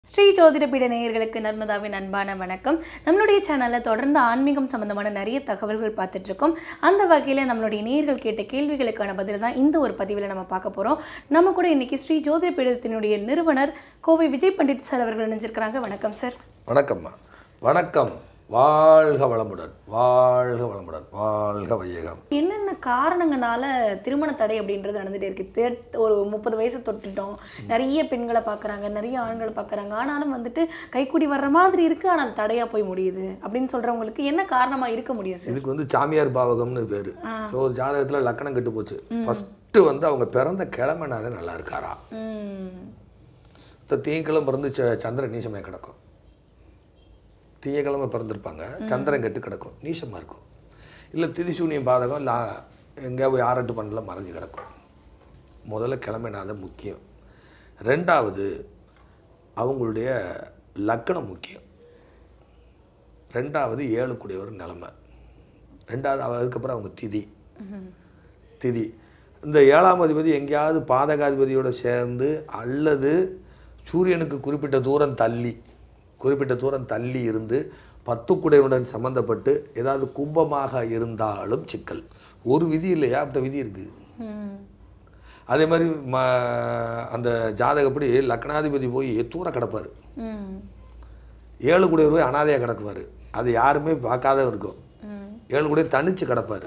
ஸ்ரீ ஜோதிடபீட நேயர்களுக்கு நர்மதாவின் அன்பான வணக்கம் நம்மளுடைய சேனலில் தொடர்ந்து ஆன்மீகம் சம்பந்தமான நிறைய தகவல்கள் பார்த்துட்டு இருக்கோம் அந்த வகையில் நம்மளுடைய நேயர்கள் கேட்ட கேள்விகளுக்கான பதில் தான் இந்த ஒரு பதிவில் நம்ம பார்க்க போகிறோம் நம்ம கூட இன்னைக்கு ஸ்ரீ ஜோதிட பீடத்தினுடைய நிறுவனர் கோவை விஜய் பண்டிட் சார் அவர்கள் இணைஞ்சிருக்கிறாங்க வணக்கம் சார் வணக்கம்மா வணக்கம் வாழ்க வளமுடன் வாழ்க வளமுடன் வாழ்க வையகம் என்னென்ன காரணங்களால திருமண தடை அப்படின்றது நடந்துட்டே இருக்கு தேர்ட் ஒரு முப்பது வயசு தொட்டுட்டோம் நிறைய பெண்களை பார்க்குறாங்க நிறைய ஆண்களை பார்க்குறாங்க ஆனாலும் வந்துட்டு கைக்கூடி வர்ற மாதிரி இருக்கு ஆனால் அது தடையா போய் முடியுது அப்படின்னு சொல்றவங்களுக்கு என்ன காரணமா இருக்க முடியும் சார் இதுக்கு வந்து சாமியார் பாவகம்னு பேர் ஸோ ஒரு ஜாதகத்தில் லக்கணம் கெட்டு போச்சு ஃபஸ்ட்டு வந்து அவங்க பிறந்த கிழமைனாலே நல்லா இருக்காரா ம் இப்போ திங்கக்கிழமை பிறந்து ச- சந்திரன் நீசமாக கிடக்கும் திங்கக்கிழமை பிறந்திருப்பாங்க சந்திரன் கெட்டு கிடக்கும் நீசமாக இருக்கும் இல்லை திதிசூனியம் பாதகம் இல்லை எங்கேயா போய் ஆரட்டு பண்ணல மறைஞ்சு கிடக்கும் முதல்ல கிழமைனாத முக்கியம் ரெண்டாவது அவங்களுடைய லக்கணம் முக்கியம் ரெண்டாவது ஏழுக்குடைய ஒரு நிலைமை ரெண்டாவது அவ- அதுக்கப்புறம் அவங்க திதி திதி இந்த ஏழாம் அதிபதி எங்கேயாவது பாதகாதிபதியோட சேர்ந்து அல்லது சூரியனுக்கு குறிப்பிட்ட தூரம் தள்ளி குறிப்பிட்ட தூரம் தள்ளி இருந்து பத்துக்குடையுடன் சம்பந்தப்பட்டு ஏதாவது கும்பமாக இருந்தாலும் சிக்கல் ஒரு விதி இல்லையா அப்படி விதி இருக்குது ம் அதே மாதிரி ம அந்த ஜாதகப்படி லக்னாதிபதி போய் தூர கிடப்பார் ம் ஏழு குடையவர் போய் அனாதையாக கிடக்குவார் அது யாருமே பார்க்காத இருக்கும் ம் ஏழு கூட தனிச்சு கிடப்பாரு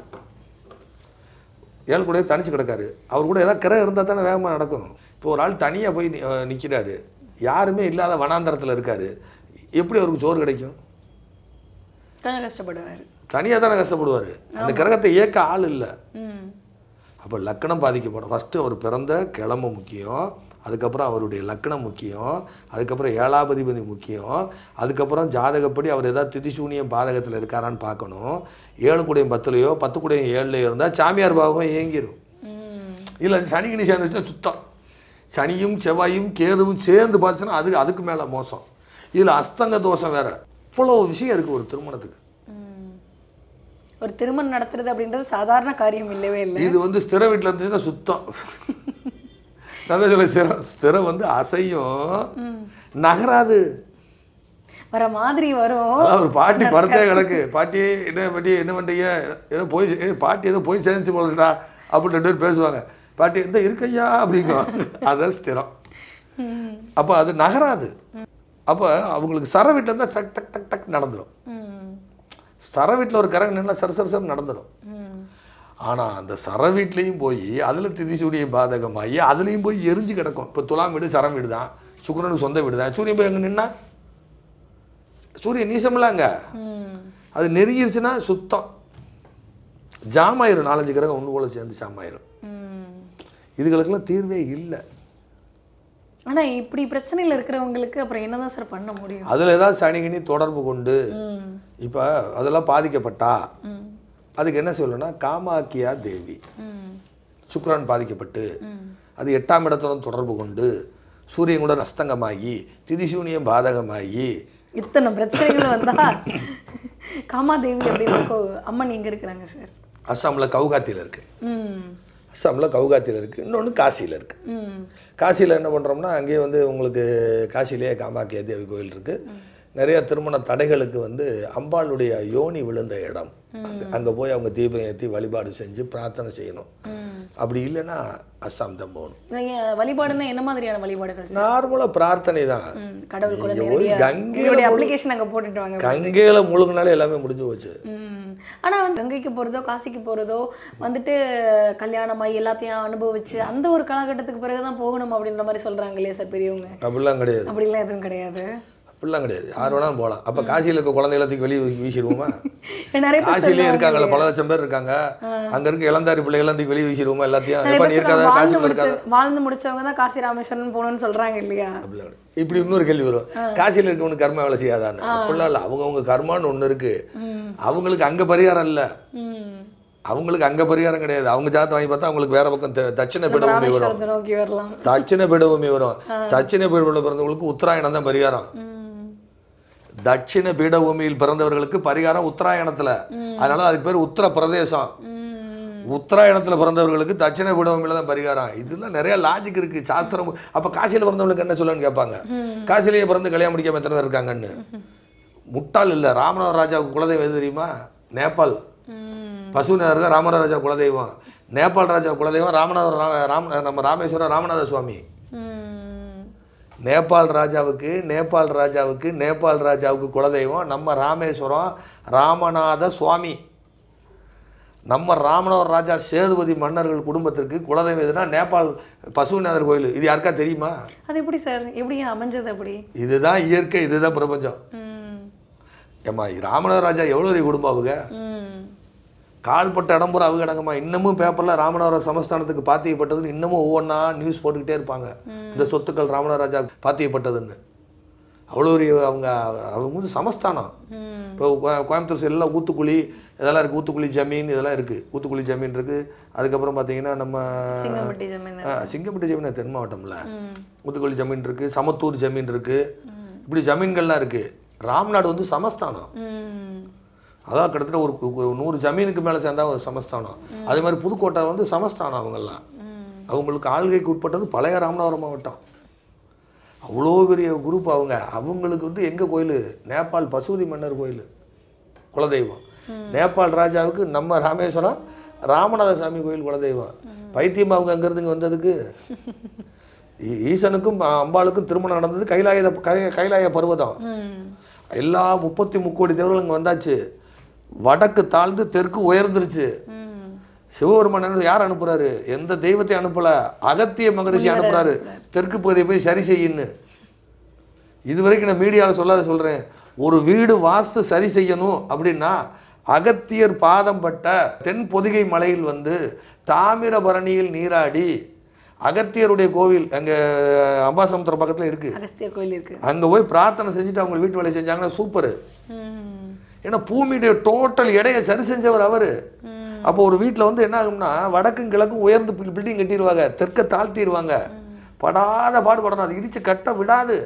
ஏழு கூட தனிச்சு கிடக்காரு அவர் கூட ஏதாவது கிரகம் இருந்தால் தானே வேகமாக நடக்கும் இப்போ ஒரு ஆள் தனியாக போய் நி- அஹ் நிக்கிறாரு யாருமே இல்லாத வனாந்தரத்தில் இருக்காரு எப்படி அவருக்கு சோறு கிடைக்கும் கொஞ்சம் கஷ்டப்படுவார் தனியாக தானே கஷ்டப்படுவார் அந்த கிரகத்தை இயக்க ஆள் இல்லை ம் அப்போ லக்கணம் பாதிக்கப்படும் ஃபஸ்ட்டு அவர் பிறந்த கிழமை முக்கியம் அதுக்கப்புறம் அவருடைய லக்கணம் முக்கியம் அதுக்கப்புறம் ஏழாபதிபதி முக்கியம் அதுக்கப்புறம் ஜாதகப்படி அவர் ஏதாவது திதிசூனியம் பாதகத்தில் இருக்காரான்னு பார்க்கணும் ஏழு கூடையும் பத்துலையோ பத்து கூடையும் ஏழுலையோ இருந்தால் சாமியார் பாவகம் இயங்கிரும் ம் இல்லை சனி கிணி சேர்ந்துச்சுன்னா சுத்தம் சனியும் செவ்வாயும் கேதுவும் சேர்ந்து பார்த்துச்சுன்னா அது அதுக்கு மேலே மோசம் இதில் அஸ்தங்க தோஷம் வேற இவ்வளோ விஷயம் இருக்குது ஒரு திருமணத்துக்கு ம். ஒரு திருமணம் நடத்துறது அப்படின்றது சாதாரண காரியம் இல்லவே இல்லை இது வந்து ஸ்திர வீட்டில் இருந்துச்சுன்னா சுத்தம் நான் தான் சொல்ல ஸ்திரம் ஸ்திரம் வந்து அசையும் நகராது வர மாதிரி வரும் அதான் ஒரு பாட்டி படத்தே கிடக்கு பாட்டி என்ன பாட்டி என்ன பண்ணுறீங்க ஏதோ போய் ஏ பாட்டி ஏதோ போய் சேர்ந்துச்சு போலடா அப்படின்னு ரெண்டு பேர் பேசுவாங்க பாட்டி எந்த இருக்கையா அப்படிங்கும் அதான் ஸ்திரம் ம் அப்போ அது நகராது அப்போ அவங்களுக்கு சர வீட்டில் இருந்தால் டக் டக் டக் டக் நடந்துடும் ம் சர வீட்டில் ஒரு கரகம் நின்னா சர சர சர நடந்துடும் ம் ஆனால் அந்த சர வீட்லேயும் போய் அதில் திதிசூரிய பாதகமாகி அதுலேயும் போய் எரிஞ்சு கிடக்கும் இப்போ துலாம் வீடு சரம் வீடு தான் சுக்கிரனுக்கு சொந்த வீடு தான் சூரியன் போய் அங்கே நின்னா சூரியன் நீசமில்லாங்க ம் அது நெருங்கிருச்சுன்னா சுத்தம் ஜாம் ஆயிரும் நாலஞ்சு கிரகம் ஒன்று போல சேர்ந்து ஜாம் ஆயிரும் ம் இதுகளுக்கெல்லாம் தீர்வே இல்லை ஆனா இப்படி பிரச்சனையில இருக்கிறவங்களுக்கு அப்புறம் என்னதான் சார் பண்ண முடியும் அதில் ஏதாவது சனிகினி தொடர்பு கொண்டு ம் இப்போ அதெல்லாம் பாதிக்கப்பட்டா ம் அதுக்கு என்ன சொல்லணும்னா காமாக்கியா தேவி ம் சுக்கிரன் பாதிக்கப்பட்டு ம் அது எட்டாம் இடத்துடன் தொடர்பு கொண்டு சூரியன் கூட நஸ்தங்கமாகி திதிசூனியம் பாதகமாகி இத்தனை பிரச்சனைகள் வந்தா காமாதேவி அப்படின்னு கோ- அம்மன் எங்க இருக்கிறாங்க சார் அஸ்ஸாமில் கவுகாத்தியில் இருக்குது ம் அஸ்ஸாமில் கவுகாத்தியில் இருக்குது இன்னொன்று காசியில் இருக்குது ம் காசியில் என்ன பண்ணுறோம்னா அங்கேயே வந்து உங்களுக்கு காசியிலேயே காமாக்கியா தேவி கோயில் இருக்குது நிறைய திருமண தடைகளுக்கு வந்து அம்பாளுடைய யோனி விழுந்த இடம் அங்கே அங்கே போய் அவங்க தீபம் ஏற்றி வழிபாடு செஞ்சு பிரார்த்தனை செய்யணும் ம் அப்படி இல்லைன்னா அஸ்ஸாம் தான் போகணும் நீங்க வழிபாடுன்னா என்ன மாதிரியான வழிபாடுகள் சார் நார்மலாக பிரார்த்தனை தான் ம் கடவுள் கூட நீங்க போய் நேரடியா கங்கையில உங்களுடைய அப்ளிகேஷன் அங்க போட்டுட்டு வாங்க கங்கையில் முழுங்கினாலே எல்லாமே முடிஞ்சு போச்சு ம் ஆனா வந்து கங்கைக்கு போறதோ காசிக்கு போறதோ வந்துட்டு கல்யாணமாயி எல்லாத்தையும் அனுபவிச்சு அந்த ஒரு காலகட்டத்துக்கு பிறகுதான் போகணும் அப்படின்ற மாதிரி சொல்றாங்க இல்லையா சார் பெரியவங்க அப்படிலாம் கிடையாது அப்படிலாம் எதுவும் கிடையாது அப்படிலாம் கிடையாது யார் வேணாலும் போகலாம் அப்போ காசியில் இருக்க குழந்தைகளை தூக்கி வெளியே வீசிடுவோமா நிறைய பேர் காசிலே சொல்லுவாங்க இருக்காங்கல்ல பல லட்சம் பேர் இருக்காங்க அங்க இருக்க இளந்தாரி பிள்ளைகள்லாம் தூக்கி வெளியே வீசிடுவோமா எல்லாத்தையும் நிறைய எப்ப பேர் நீ இருக்காத சொல்லுவாங்க, வாழ்ந்து காசியில் இருக்காத முடிச்ச வாழ்ந்து முடிச்சவங்க தான் காசி ராமேஸ்வரன் போகணும்னு சொல்றாங்க இல்லையா அப்படிலாம் கிடையாது. இப்படி இன்னொரு கேள்வி வரும் காசியில் இருக்கவனுக்கு கர்ம வேலை செய்யாதான்னு அப்படிலாம் இல்லை அவங்கவுங்க கர்மான்னு ஒண்ணு இருக்கு ம் அவங்களுக்கு அங்க பரிகாரம் இல்ல ம் அவங்களுக்கு அங்க பரிகாரம் கிடையாது அவங்க ஜாதகம் வாங்கி பார்த்தா அவங்களுக்கு வேற பக்கம் த- தட்சிண பீடபூமி வரும் ராமேஸ்வரத்தை நோக்கி வரலாம் தட்சிண பீடபூமி வரும் தட்சிண பீடபூமியில் பிறந்தவங்களுக்கு உத்தராயணம் தான் பரிகாரம் ம் தட்சிண பீடபூமியில் பிறந்தவர்களுக்கு பரிகாரம் உத்தராயணத்துல அதனால அதுக்கு பேர் உத்தர பிரதேசம் ம் உத்தராயணத்துல பிறந்தவர்களுக்கு தட்சிண பீடபூமியில தான் பரிகாரம் இதெல்லாம் நிறைய லாஜிக் இருக்கு சாஸ்திரம் அப்ப காசியில பிறந்தவங்களுக்கு என்ன சொல்லணும்னு கேட்பாங்க காசிலேயே பிறந்து கல்யாணம் முடிக்காம எத்தனை பேர் இருக்காங்கன்னு முட்டாள் இல்ல ராமநாத ராஜாவுக்கு குலதெய்வம் எது தெரியுமா நேபாள் ம். பசுநகர் தான் ராமநாத ராஜா குலதெய்வம் நேபாள் ராஜா குலதெய்வம் ராமநாத ரா- ராம் நம்ம ராமேஸ்வரம் ராமநாத சுவாமி ம். நேபாள் ராஜாவுக்கு நேபாள் ராஜாவுக்கு நேபாள் ராஜாவுக்கு குலதெய்வம் நம்ம ராமேஸ்வரம் ராமநாத சுவாமி நம்ம ராமநாத ராஜா சேதுபதி மன்னர்கள் குடும்பத்திற்கு குலதெய்வம் எதுனா நேபாள் பசுநாதர் கோயில் இது யாருக்கா தெரியுமா அது எப்படி சார் எப்படி அமைஞ்சது அப்படி இதுதான் இயற்கை இதுதான் பிரபஞ்சம் ம். ஏம்மா ராமநாத ராஜா எவ்வளோ பெரிய குடும்பம் அவங்க ம். கால்பட்ட இடம்புற அவங்க கிடங்கம்மா இன்னமும் பேப்பரில் ராமநாதர சமஸ்தானத்துக்கு பாத்தியப்பட்டதுன்னு இன்னமும் ஒவ்வொன்றா நியூஸ் போட்டுக்கிட்டே இருப்பாங்க இந்த சொத்துக்கள் ராமநாத ராஜா பாத்தியப்பட்டதுன்னு அவ்வளோ ஒரு அவங்க அவங்க வந்து சமஸ்தானம் ம். இப்போ கோ- கோயம்புத்தூர் சைடில் ஊத்துக்குழி இதெல்லாம் இருக்குது ஊத்துக்குழி ஜமீன் இதெல்லாம் இருக்குது ஊத்துக்குழி ஜமீன் இருக்குது அதுக்கப்புறம் பார்த்தீங்கன்னா நம்ம சிங்கம்பட்டி ஜமீன் ஆ, சிங்கம்பட்டி ஜமீன் தென் மாவட்டம்ல ம். ஊத்துக்குழி ஜமீன் இருக்குது சமத்தூர் ஜமீன் இருக்குது இப்படி ஜமீன்கள்லாம் இருக்குது ராம்நாடு வந்து சமஸ்தானம் ம். அதான் கிட்டத்தட்ட ஒரு ஒரு நூறு ஜமீனுக்கு மேலே சேர்ந்தா ஒரு சமஸ்தானம் அதே மாதிரி புதுக்கோட்டை வந்து சமஸ்தானம் அவங்கெல்லாம் ம். அவங்களுக்கு ஆள்கைக்கு உட்பட்டது பழைய ராமநாதபுரம் மாவட்டம் அவ்வளோ பெரிய குரூப் அவங்க அவங்களுக்கு வந்து எங்கே கோயில் நேபாள் பசுபதி மன்னர் கோயில் குலதெய்வம் நேபாள் ராஜாவுக்கு நம்ம ராமேஸ்வரம் ராமநாத சாமி கோயில் குலதெய்வம் பைத்தியம் அவங்க அங்கேருந்து இங்கே வந்ததுக்கு ஈ- ஈசனுக்கும் அ- அம்பாளுக்கும் திருமணம் நடந்தது கைலாய கை- கைலாய பர்வதம் ம். எல்லா முப்பத்தி முக்கோடி தேவர்கள் இங்கே வந்தாச்சு வடக்கு தாழ்ந்து தெற்கு உயர்ந்துருச்சு ம். சிவபெருமான் யார் அனுப்புறாரு எந்த தெய்வத்தை அனுப்பல அகத்திய மகரிஷி அனுப்புறாரு தெற்கு பகுதியை போய் சரி செய்யுன்னு இது வரைக்கும் நான் மீடியாவில் சொல்லாத சொல்றேன் ஒரு வீடு வாஸ்து சரி செய்யணும் அப்படின்னா அகத்தியர் பாதம் பட்ட தென் பொதிகை மலையில் வந்து தாமிரபரணியில் நீராடி அகத்தியருடைய கோவில் அங்கே அம்பாசமுத்திரம் பக்கத்தில் இருக்கு அகஸ்தியர் கோயில் இருக்கு அங்கே போய் பிரார்த்தனை செஞ்சுட்டு அவங்க வீட்டு வேலையை செஞ்சாங்கன்னா சூப்பரு ம். ஏன்னா பூமியுடைய டோட்டல் எடையை சரி செஞ்சவர் அவரு ம். அப்போ ஒரு வீட்டில் வந்து என்ன ஆகும்னா வடக்கும் கிழக்கும் உயர்ந்து பில்டிங் கட்டிடுவாங்க தெற்க தாழ்த்திடுவாங்க படாத பாடுபடணும் அது இடிச்சு கட்ட விடாது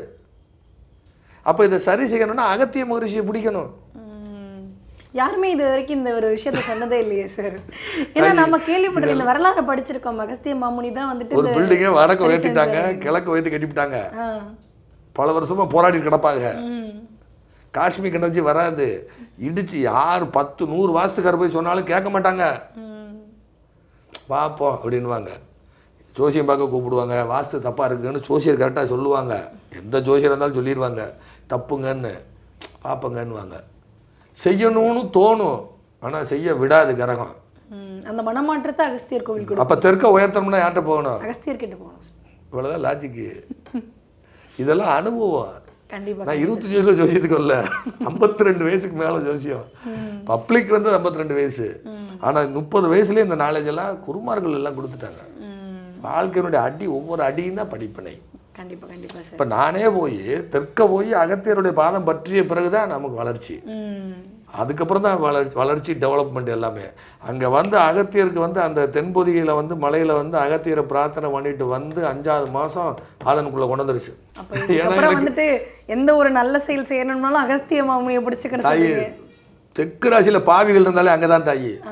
அப்போ இதை சரி செய்யணும்னா அகத்திய மகரிஷியை பிடிக்கணும் ம். யாருமே இது வரைக்கும் இந்த ஒரு விஷயத்த சொன்னதே இல்லையே சார் ஏன்னா நம்ம கேள்விப்பட்டிருக்க இந்த வரலாறு படிச்சிருக்கோம் அகஸ்திய மாமுனி தான் வந்துட்டு ஒரு இந்த- பில்டிங்கை வடக்க சரி உயர்த்திட்டாங்க செஞ்சாரு. கிழக்க உயர்த்தி கட்டிவிட்டாங்க ஆ. பல வருஷமா போராடி கிடப்பாங்க ம். காஷ்மீர் கிணச்சி வராது இடிச்சு யார் பத்து நூறு வாஸ்துக்கார போய் சொன்னாலும் கேட்க மாட்டாங்க ம். பார்ப்போம் அப்படின்வாங்க ஜோசியம் பார்க்க கூப்பிடுவாங்க வாஸ்து தப்பாக இருக்குன்னு ஜோசியர் கரெக்டாக சொல்லுவாங்க எந்த ஜோசியர் இருந்தாலும் சொல்லிடுவாங்க தப்புங்கன்னு பார்ப்பங்கன்னுவாங்க செய்யணும்னு தோணும் ஆனால் செய்ய விடாது கிரகம் ம். அந்த மனமாற்றத்தை அகஸ்தியர் கோவில் கொடு அப்போ தெற்க உயர்த்தணும்னா யார்கிட்ட போகணும் அகஸ்தியர் கிட்ட போகணும் இவ்வளோதான் லாஜிக்கு இதெல்லாம் அனுபவம் கண்டிப்பா நான் இருபத்தஞ்சு வயசுல ஜோசியத்துக்கு வரல ஐம்பத்தி ரெண்டு வயசுக்கு மேலே ஜோசியம் பப்ளிக் வந்து ஐம்பத்தி ரெண்டு வயசு ஆனால் முப்பது வயசுலேயே இந்த நாலேஜ் எல்லாம் குருமார்கள் எல்லாம் கொடுத்துட்டாங்க ம். வாழ்க்கையினுடைய அடி ஒவ்வொரு அடியும் தான் படிப்பினை கண்டிப்பா கண்டிப்பா சார் இப்போ நானே போய் தெற்க போய் அகத்தியருடைய பாதம் பற்றிய பிறகு தான் நமக்கு வளர்ச்சி ம். அதுக்கப்புறம் தான் வளர்ச்சி வளர்ச்சி டெவலப்மெண்ட் எல்லாமே அங்கே வந்து அகத்தியருக்கு வந்து அந்த தென்பொதிகையில் வந்து மலையில் வந்து அகத்தியரை பிரார்த்தனை பண்ணிட்டு வந்து அஞ்சாவது மாதம் ஆதனுக்குள்ளே கொண்டு வந்துருச்சு அப்ப இதுக்கப்புறம் வந்துட்டு எந்த ஒரு நல்ல செயல் செய்யணும்னாலும் அகஸ்திய மாமுனியை பிடிச்சுக்கணும் தாய் சொல்றீங்க தெற்கு ராசியில் பாவிகள் இருந்தாலே அங்கே தான் தாயி ஆ.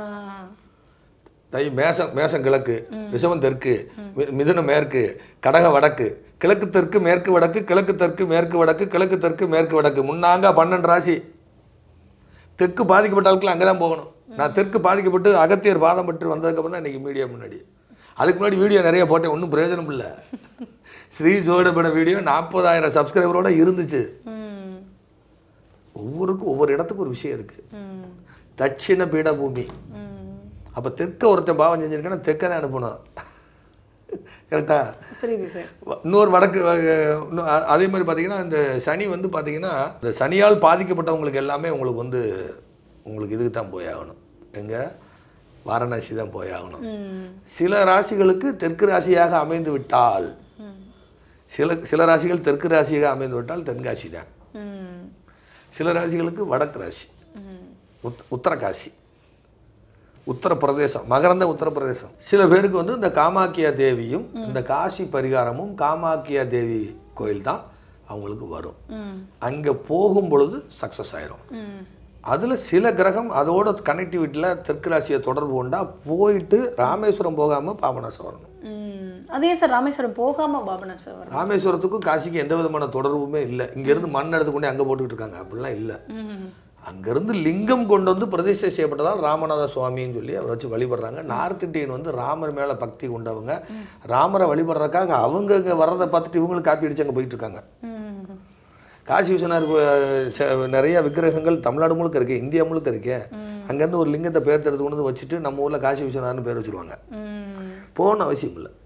தாய் மேசம் மேசம் கிழக்கு விஷமம் தெற்கு மி- மிதுனம் மேற்கு கடக வடக்கு கிழக்கு தெற்கு மேற்கு வடக்கு கிழக்கு தெற்கு மேற்கு வடக்கு கிழக்கு தெற்கு மேற்கு வடக்கு முன்னாங்க பன்னெண்டு ராசி தெற்கு பாதிக்கப்பட்ட ஆட்கள் அங்கே தான் போகணும் நான் தெற்கு பாதிக்கப்பட்டு அகத்தியர் பாதம் பட்டு வந்ததுக்கப்புறம் தான் இன்றைக்கி மீடியா முன்னாடி அதுக்கு முன்னாடி வீடியோ நிறைய போட்டேன் ஒன்றும் பிரயோஜனம் இல்லை ஸ்ரீ ஜோடபட வீடியோ நாற்பதாயிரம் சப்ஸ்கிரைபரோட இருந்துச்சு ம். ஒவ்வொருக்கும் ஒவ்வொரு இடத்துக்கு ஒரு விஷயம் இருக்குது ம். தட்சிண பீடபூமி ம். அப்போ தெற்க ஒருத்தன் பாவம் செஞ்சிருக்கேன்னா தெற்க தான் அனுப்பணும் கரெக்டா புரியுது சார் இன்னொரு வடக்கு அஹ், இன்னும் அ- அதே மாதிரி பார்த்தீங்கன்னா இந்த சனி வந்து பார்த்தீங்கன்னா இந்த சனியால் பாதிக்கப்பட்டவங்களுக்கு எல்லாமே உங்களுக்கு வந்து உங்களுக்கு இதுக்கு தான் போய் ஆகணும் எங்கே வாரணாசி தான் போய் ஆகணும் ம். சில ராசிகளுக்கு தெற்கு ராசியாக அமைந்து விட்டால் ம். சில சில ராசிகள் தெற்கு ராசியாக அமைந்து விட்டால் தென்காசி தான் ம். சில ராசிகளுக்கு வடக்கு ராசி ம். உத் உத்தரகாசி உத்தரப்பிரதேசம் மகரந்த உத்தரப்பிரதேசம் சில பேருக்கு வந்து இந்த காமாக்கியா தேவியும் இந்த காசி பரிகாரமும் காமாக்கியா தேவி கோயில் தான் அவங்களுக்கு வரும் ம். அங்கே போகும் பொழுது சக்ஸஸ் ஆயிரும் ம். அதில் சில கிரகம் அதோட கனெக்டிவிட்டியில் தெற்கு ராசியை தொடர்பு கொண்டா போயிட்டு ராமேஸ்வரம் போகாமல் பாபநாசம் வரணும் ம். அதே சார் ராமேஸ்வரம் போகாம பாபநாசம் வரும் ராமேஸ்வரத்துக்கும் காசிக்கும் எந்த விதமான தொடர்புமே இல்லை இங்கேருந்து மண் எடுத்து கொண்டு அங்கே போட்டுக்கிட்டு இருக்காங்க அப்படிலாம் இல்லை ம். அங்கேருந்து லிங்கம் கொண்டு வந்து பிரதிஷ்டை செய்யப்பட்டதால் ராமநாத சுவாமின்னு சொல்லி அவரை வச்சு வழிபடுறாங்க நார்த் இந்தியன் வந்து ராமர் மேலே பக்தி கொண்டவங்க ராமரை வழிபடுறதுக்காக அவங்க இங்கே வர்றதை பார்த்துட்டு இவங்களும் காப்பி அடிச்சு அங்கே போயிட்டு இருக்காங்க ம். காசி விஸ்வநாதர் கோ- ச- நிறைய விக்கிரகங்கள் தமிழ்நாடு முழுக்க இருக்கு இந்தியா முழுக்க இருக்கு அங்கேருந்து ஒரு லிங்கத்தை பேர் எடுத்து கொண்டு வந்து வச்சுட்டு நம்ம ஊரில் காசி விஸ்வநாதர்னு பேர் வச்சுருவாங்க ம். போகணும்னு அவசியம் இல்லை